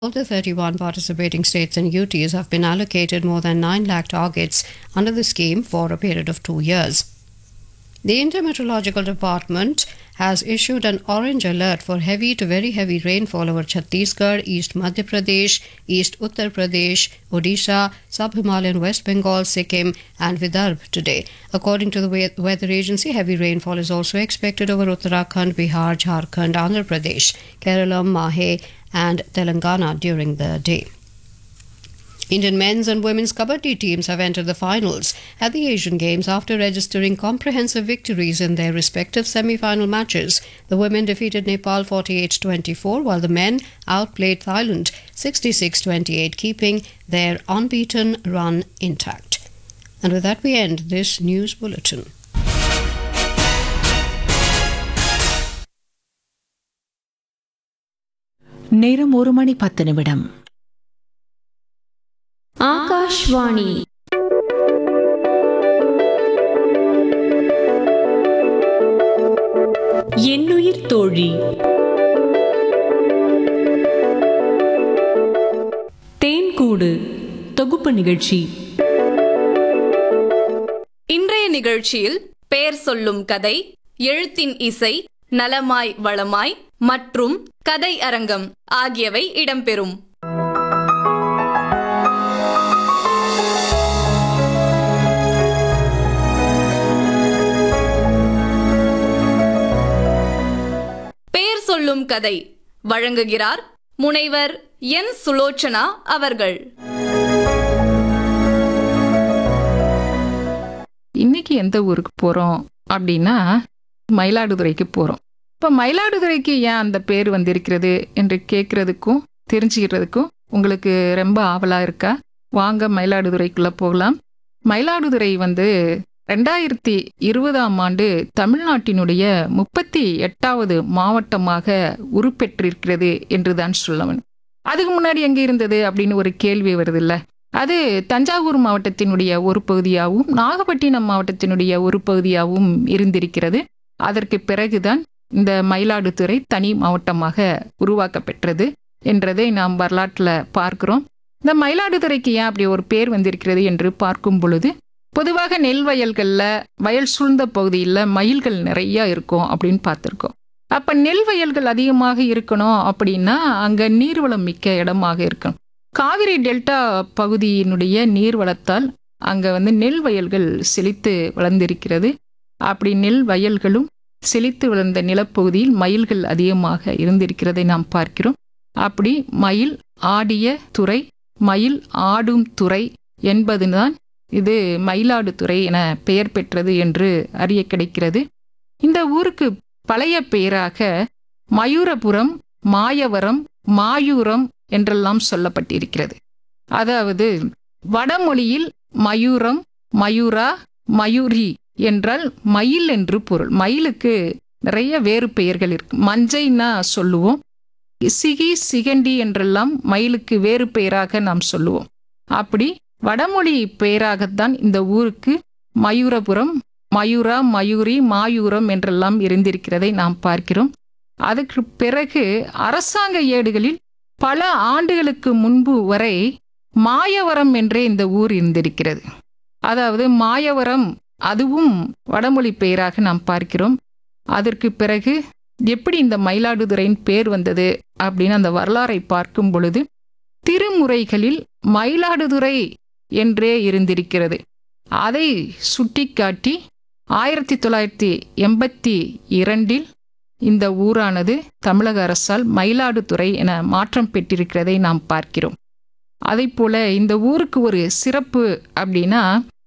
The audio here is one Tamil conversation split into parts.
Of the 31 participating states and UTs have been allocated more than 9 lakh targets under the scheme for a period of two years. The Intermeteorological Department has issued an orange alert for heavy to very heavy rainfall over Chhattisgarh, East Madhya Pradesh, East Uttar Pradesh, Odisha, Sub Himalayan West Bengal, Sikkim, and Vidarbh today. According to the we- weather agency, heavy rainfall is also expected over Uttarakhand, Bihar, Jharkhand, Andhra Pradesh, Kerala, Mahe, and Telangana during the day. Indian men's and women's kabaddi teams have entered the finals at the Asian Games after registering comprehensive victories in their respective semi-final matches. The women defeated Nepal 48-24 while the men outplayed Thailand 66-28 keeping their unbeaten run intact. And with that we end this news bulletin. நேரம் ஒரு மணி பத்து நிமிடம் ஆகாஷ்வாணி என்னுயிர் தோழி தேன்கூடு தொகுப்பு நிகழ்ச்சி இன்றைய நிகழ்ச்சியில் பெயர் சொல்லும் கதை எழுத்தின் இசை நலமாய் வளமாய் மற்றும் கதை அரங்கம் ஆகியவை இடம்பெறும் பெயர் சொல்லும் கதை வழங்குகிறார் முனைவர் என் சுலோச்சனா அவர்கள் இன்னைக்கு எந்த ஊருக்கு போகிறோம் அப்படின்னா மயிலாடுதுறைக்கு போகிறோம் இப்போ மயிலாடுதுறைக்கு ஏன் அந்த பேர் வந்திருக்கிறது என்று கேட்குறதுக்கும் தெரிஞ்சுக்கிறதுக்கும் உங்களுக்கு ரொம்ப ஆவலாக இருக்கா வாங்க மயிலாடுதுறைக்குள்ளே போகலாம் மயிலாடுதுறை வந்து ரெண்டாயிரத்தி இருபதாம் ஆண்டு தமிழ்நாட்டினுடைய முப்பத்தி எட்டாவது மாவட்டமாக உருப்பெற்றிருக்கிறது என்று தான் சொல்லவன் அதுக்கு முன்னாடி எங்கே இருந்தது அப்படின்னு ஒரு கேள்வி வருதுல்ல அது தஞ்சாவூர் மாவட்டத்தினுடைய ஒரு பகுதியாகவும் நாகப்பட்டினம் மாவட்டத்தினுடைய ஒரு பகுதியாகவும் இருந்திருக்கிறது அதற்கு பிறகுதான் இந்த மயிலாடுதுறை தனி மாவட்டமாக உருவாக்கப்பெற்றது என்றதை நாம் வரலாற்றில் பார்க்கிறோம் இந்த மயிலாடுதுறைக்கு ஏன் அப்படி ஒரு பேர் வந்திருக்கிறது என்று பார்க்கும் பொழுது பொதுவாக நெல் வயல்களில் வயல் சூழ்ந்த பகுதியில் மயில்கள் நிறைய இருக்கும் அப்படின்னு பார்த்துருக்கோம் அப்போ நெல் வயல்கள் அதிகமாக இருக்கணும் அப்படின்னா அங்கே நீர்வளம் மிக்க இடமாக இருக்கணும் காவிரி டெல்டா பகுதியினுடைய நீர்வளத்தால் அங்கே வந்து நெல் வயல்கள் செழித்து வளர்ந்திருக்கிறது அப்படி நெல் வயல்களும் செழித்து வளர்ந்த நிலப்பகுதியில் மயில்கள் அதிகமாக இருந்திருக்கிறதை நாம் பார்க்கிறோம் அப்படி மயில் ஆடிய துறை மயில் ஆடும் துறை என்பதுதான் இது மயிலாடுதுறை என பெயர் பெற்றது என்று அறிய கிடைக்கிறது இந்த ஊருக்கு பழைய பெயராக மயூரபுரம் மாயவரம் மாயூரம் என்றெல்லாம் சொல்லப்பட்டிருக்கிறது அதாவது வடமொழியில் மயூரம் மயூரா மயூரி என்றால் மயில் என்று பொருள் மயிலுக்கு நிறைய வேறு பெயர்கள் இருக்கு மஞ்சைன்னா சொல்லுவோம் சிகி சிகண்டி என்றெல்லாம் மயிலுக்கு வேறு பெயராக நாம் சொல்லுவோம் அப்படி வடமொழி பெயராகத்தான் இந்த ஊருக்கு மயூரபுரம் மயூரா மயூரி மாயூரம் என்றெல்லாம் இருந்திருக்கிறதை நாம் பார்க்கிறோம் அதுக்கு பிறகு அரசாங்க ஏடுகளில் பல ஆண்டுகளுக்கு முன்பு வரை மாயவரம் என்றே இந்த ஊர் இருந்திருக்கிறது அதாவது மாயவரம் அதுவும் வடமொழி பெயராக நாம் பார்க்கிறோம் அதற்கு பிறகு எப்படி இந்த மயிலாடுதுறையின் பேர் வந்தது அப்படின்னு அந்த வரலாறை பார்க்கும் பொழுது திருமுறைகளில் மயிலாடுதுறை என்றே இருந்திருக்கிறது அதை சுட்டிக்காட்டி ஆயிரத்தி தொள்ளாயிரத்தி எண்பத்தி இரண்டில் இந்த ஊரானது தமிழக அரசால் மயிலாடுதுறை என மாற்றம் பெற்றிருக்கிறதை நாம் பார்க்கிறோம் அதை போல இந்த ஊருக்கு ஒரு சிறப்பு அப்படின்னா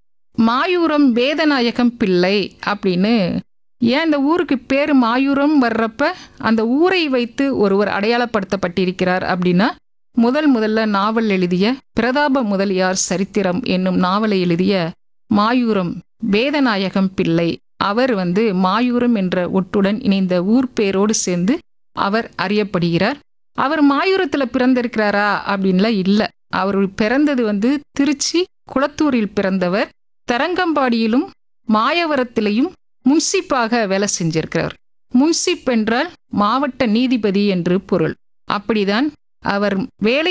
மாயூரம் வேதநாயகம் பிள்ளை அப்படின்னு ஏன் இந்த ஊருக்கு பேர் மாயூரம் வர்றப்ப அந்த ஊரை வைத்து ஒருவர் அடையாளப்படுத்தப்பட்டிருக்கிறார் அப்படின்னா முதல் முதல்ல நாவல் எழுதிய பிரதாப முதலியார் சரித்திரம் என்னும் நாவலை எழுதிய மாயூரம் வேதநாயகம் பிள்ளை அவர் வந்து மாயூரம் என்ற ஒட்டுடன் இணைந்த ஊர் பேரோடு சேர்ந்து அவர் அறியப்படுகிறார் அவர் மாயூரத்தில் பிறந்திருக்கிறாரா அப்படின்லாம் இல்லை அவர் பிறந்தது வந்து திருச்சி குளத்தூரில் பிறந்தவர் தரங்கம்பாடியிலும் மாயவரத்திலையும் முன்சிப்பாக வேலை செஞ்சிருக்கிறார் முன்சிப் என்றால் மாவட்ட நீதிபதி என்று பொருள் அப்படிதான் அவர் வேலை